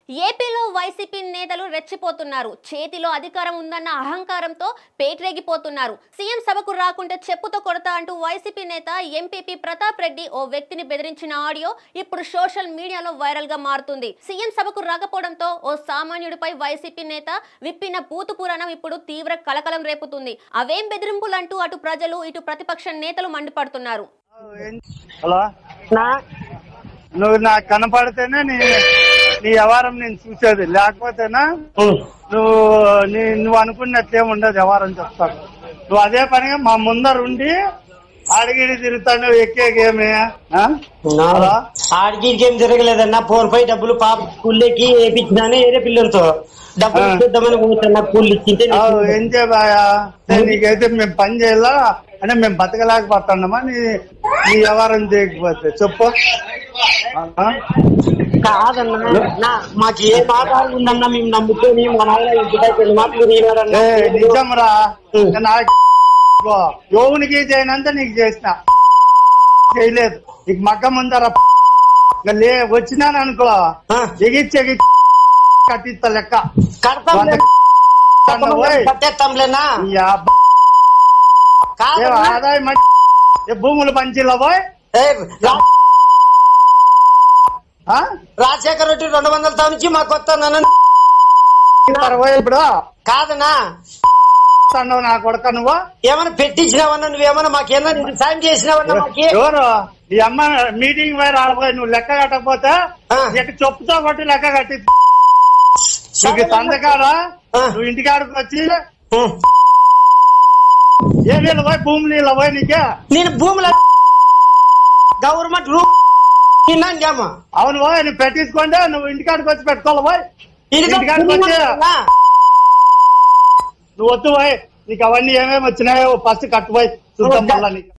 ఏపీలో వైసీపీ నేతలు రెచ్చిపోతున్నారు చేతిలో అధికారం ఉందన్న అహంకారంతో పేట్రేగిపోతున్నారు సీఎం సభకు రాకుంటే చెప్పుతో కొడతా అంటూ వైసీపీ నేత ఎంపీపీ ప్రతాప్ రెడ్డి ఓ వ్యక్తిని బెదిరించిన ఆడియో ఇప్పుడు సోషల్ మీడియాలో వైరల్ గా మారుతుంది సీఎం సభకు రాకపోవడంతో ఓ సామాన్యుడిపై వైసీపీ నేత విప్పిన పూతు పురాణం ఇప్పుడు తీవ్ర కలకలం రేపుతుంది అవేం బెదిరింపులంటూ అటు ప్రజలు ఇటు ప్రతిపక్ష నేతలు మండిపడుతున్నారు హలో నా నువ్వు నాకు కనపడితేనే నీ నీ వ్యవహారం నేను చూసేది లేకపోతేనా నువ్వు నీ నువ్వు అనుకున్నట్లేం ఉండదు వ్యవహారం చెప్తాను నువ్వు అదే పనిగా మా ముందర ఉండి అడిగిడి తిరుగుతాను ఎక్కేకేమి ఆ? హలో ఆడికి ఏం జరగలేదన్న ఫోన్ పై డబ్బులు పాప స్కూల్లోకి వేయించినాను వేరే పిల్లలతో డబ్బులు ఆ. ఇచ్చేద్దామని పోతున్నా కూలి ఇచ్చింటే అవు, ఏం చేయబాయా నీకైతే మేము పని చేయాలా అంటే మేము బతకలేకపోతున్నామా నీ నీ వ్యవహారం చేయకపోతే చెప్పు ఆ? కాదన్నా నా మాకు ఏ మాట ఉందన్నా మేము నమ్ముకొని మా నాయన ఇంటికి మాటలు ఏ వినాడన్నా నిజం రా ఉం. నాకు యోవునికి చేయనంత నీకు చేసిన చేయలేదు నీకు మగ్గ ముందర ఇంకా లే వచ్చినాను అనుకో ఆ. ఎగిచ్చి ఎగిచ్చి కట్టిస్తా లెక్క కడతాం వంద కన్నా పోయ్. కట్టేస్తాంలేనా ఈ అబ్బ- ఏ కాదన్నా ఆదాయం మట్- ఏ భూములు పంచిలో పోయ్ ఏ, రా- ఆ? రాజశేఖర రెడ్డి రెండు వందల తా నుంచి మాకు వస్తానన్న ఇస్తారు పోయ్ ఇప్పుడు కాదన్నా అన్నావు నా కొడుక నువ్వు ఏమైనా పెట్టించినావన్నా నువ్వేమన్నా మాకేమన్నా నీకు సాయం చేసినావన్నా మాకి ఎవరు ఈ అమ్మ మీటింగ్ పోయి రాలిపోయి నువ్వు లెక్క కట్టకపోతే ఆ. ఇక చెప్పుతో కొట్టి లెక్క కట్టి నీకు సంతకాడ ఆ. నువ్వు ఇంటికాడికి వచ్చి ఉం. ఏ నీళ్ళు పోయి భూమి నీళ్ళు పోయి నీకే నేను భూముల గవర్నమెంట్ రూ తిన్నాను అవును పోయి నువ్వు పెట్టించుకోండి నువ్వు ఇంటికాడికి వచ్చి పెట్టుకోవాలి పోయి ఇంటికాడికి వచ్చి నువ్వు వద్దు పోయి నీకు అవన్నీ ఏమేమి వచ్చినాయో ఫస్ట్ కట్టు పోయి చూద్దాం మళ్ళా నీకు